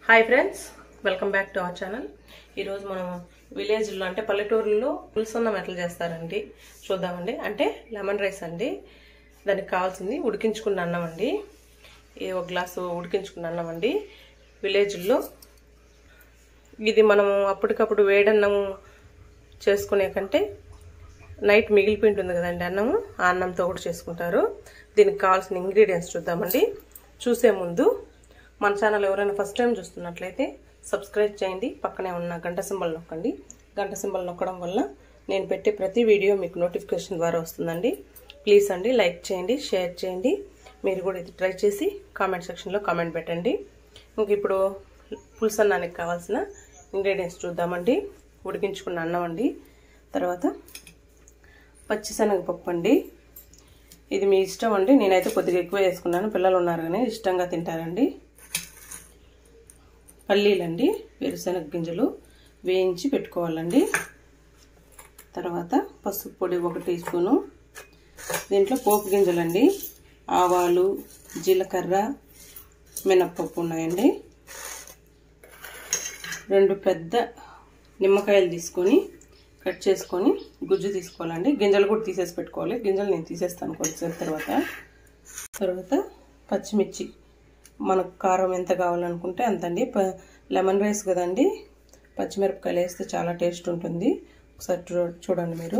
hi friends welcome back to our channel ఈరోజు మనం విలేజ్లో అంటే పల్లెటూరులో పులుసున్నం ఎట్లా చేస్తారండి చూద్దామండి అంటే లెమన్ రైస్ అండి దానికి కావాల్సింది ఉడికించుకున్న అన్నం అండి ఈ ఒక గ్లాసు ఉడికించుకున్న అన్నం అండి విలేజ్లో ఇది మనం అప్పటికప్పుడు వేడన్నం చేసుకునే కంటే నైట్ మిగిలిపోయి ఉంటుంది కదండి అన్నము ఆ అన్నంతో కూడా చేసుకుంటారు దీనికి కావాల్సిన ఇంగ్రీడియంట్స్ చూద్దామండి చూసే ముందు మన ఛానల్ ఎవరైనా ఫస్ట్ టైం చూస్తున్నట్లయితే సబ్స్క్రైబ్ చేయండి పక్కనే ఉన్న గంట సింబల్ నొక్కండి గంట సింబల్ నొక్కడం వల్ల నేను పెట్టే ప్రతి వీడియో మీకు నోటిఫికేషన్ ద్వారా వస్తుందండి ప్లీజ్ అండి లైక్ చేయండి షేర్ చేయండి మీరు కూడా ఇది ట్రై చేసి కామెంట్ సెక్షన్లో కామెంట్ పెట్టండి ఇంక ఇప్పుడు పులుసన్నానికి కావాల్సిన ఇంగ్రీడియంట్స్ చూద్దామండి ఉడికించుకున్న అన్నం అండి తర్వాత పచ్చిశనగపప్పు అండి ఇది మీ ఇష్టం అండి నేనైతే కొద్దిగా ఎక్కువ వేసుకున్నాను పిల్లలు ఉన్నారు కానీ ఇష్టంగా తింటారండి పల్లీలండి వేరుశనగ గింజలు వేయించి పెట్టుకోవాలండి తర్వాత పసుపు పొడి ఒక టీ స్పూను దీంట్లో పోపు గింజలండి ఆవాలు జీలకర్ర మినప్పప్పు ఉన్నాయండి రెండు పెద్ద నిమ్మకాయలు తీసుకొని కట్ చేసుకొని గుజ్జు తీసుకోవాలండి గింజలు కూడా తీసేసి పెట్టుకోవాలి గింజలు నేను తీసేస్తాను కొద్దిసేపు తర్వాత తర్వాత పచ్చిమిర్చి మనకు కారం ఎంత కావాలనుకుంటే అంతండి లెమన్ రైస్ కదండి పచ్చిమిరపకాయలు వేస్తే చాలా టేస్ట్ ఉంటుంది ఒకసారి చూ చూడండి మీరు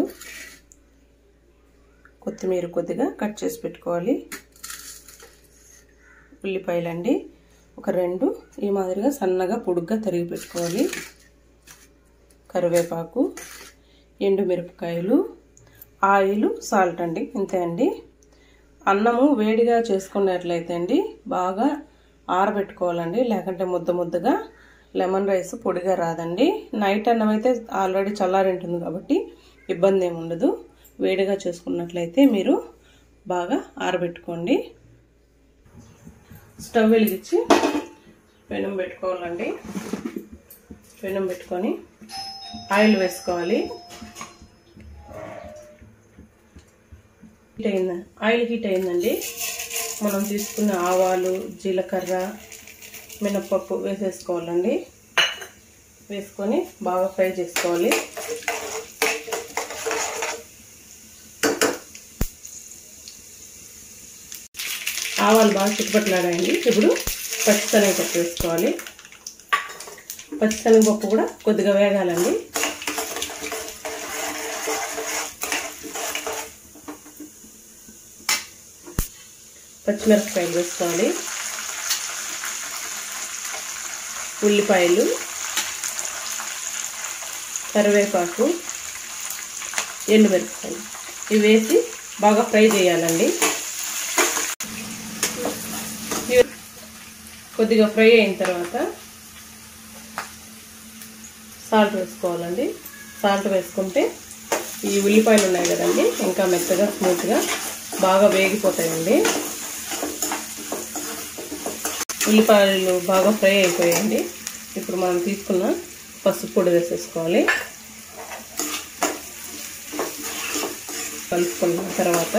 కొత్తిమీర కొద్దిగా కట్ చేసి పెట్టుకోవాలి ఉల్లిపాయలండి ఒక రెండు ఈ మాదిరిగా సన్నగా పొడుగ్గా తరిగి పెట్టుకోవాలి కరివేపాకు ఎండుమిరపకాయలు ఆయిల్ సాల్ట్ అండి ఇంతే అండి అన్నము వేడిగా చేసుకున్నట్లయితే అండి బాగా ఆరబెట్టుకోవాలండి లేకుంటే ముద్ద ముద్దగా లెమన్ రైస్ పొడిగా రాదండి నైట్ అన్నం అయితే ఆల్రెడీ చల్లారి ఉంటుంది కాబట్టి ఇబ్బంది ఏమి ఉండదు వేడిగా చేసుకున్నట్లయితే మీరు బాగా ఆరబెట్టుకోండి స్టవ్ వెలిగించి పెనం పెట్టుకోవాలండి పెనం పెట్టుకొని ఆయిల్ వేసుకోవాలి హీట్ అయింది ఆయిల్ హీట్ అయిందండి మనం తీసుకున్న ఆవాలు జీలకర్ర మినప్పప్పు వేసేసుకోవాలండి వేసుకొని బాగా ఫ్రై చేసుకోవాలి ఆవాలు బాగా చుట్టుపట్లాడాయండి ఇప్పుడు పచ్చిశనగపప్పు వేసుకోవాలి పచ్చిశనగపప్పు కూడా కొద్దిగా వేగాలండి పచ్చిమిరపకాయలు వేసుకోవాలి ఉల్లిపాయలు కరివేపాకు ఎండుమిరపకాయలు ఇవి వేసి బాగా ఫ్రై చేయాలండి కొద్దిగా ఫ్రై అయిన తర్వాత సాల్ట్ వేసుకోవాలండి సాల్ట్ వేసుకుంటే ఈ ఉల్లిపాయలు ఉన్నాయి కదండి ఇంకా మెత్తగా స్మూత్గా బాగా వేగిపోతాయండి ఉల్లిపాయలు బాగా ఫ్రై అయిపోయాయండి ఇప్పుడు మనం తీసుకున్న పసుపు పొడి వేసేసుకోవాలి కలుపుకున్న తర్వాత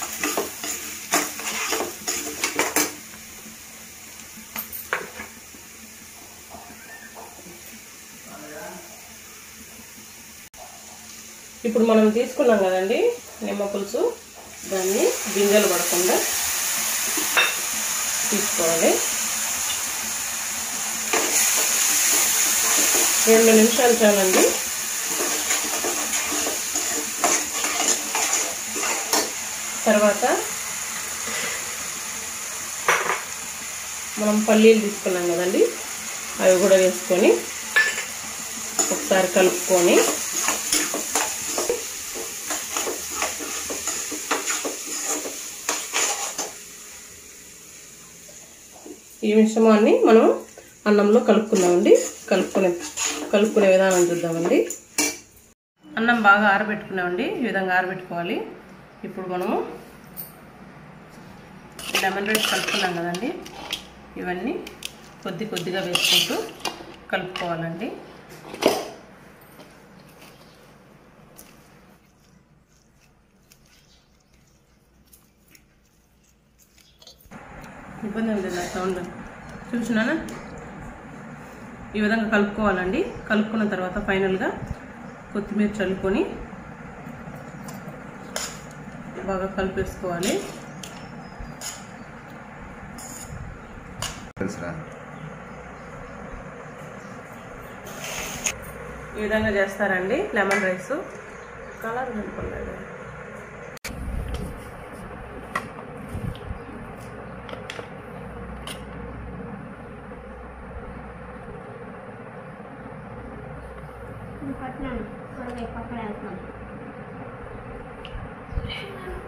ఇప్పుడు మనం తీసుకున్నాం కదండి నిమ్మ పులుసు దాన్ని గింజలు పడకుండా తీసుకోవాలి రెండు నిమిషాలు చాలండి తర్వాత మనం పల్లీలు తీసుకున్నాం కదండి అవి కూడా వేసుకొని ఒకసారి కలుపుకొని ఈ మిశ్రమాన్ని మనం అన్నంలో కలుపుకుందామండి కలుపుకునే కలుపుకునే విధానం చూద్దామండి అన్నం బాగా ఆరబెట్టుకున్నామండి ఈ విధంగా ఆరబెట్టుకోవాలి ఇప్పుడు మనము లెమన్ రైస్ కలుపుకున్నాం కదండి ఇవన్నీ కొద్ది కొద్దిగా వేసుకుంటూ కలుపుకోవాలండి ఇబ్బంది ఉంది సౌండ్ చూసినానా ఈ విధంగా కలుపుకోవాలండి కలుపుకున్న తర్వాత ఫైనల్గా కొత్తిమీర చల్లుకొని బాగా కలిపేసుకోవాలి తెలుసురా ఈ విధంగా చేస్తారండి లెమన్ రైస్ కలర్ కనుకోలేదు పట్టినాను త్వరగా పక్కన వెళ్తున్నాను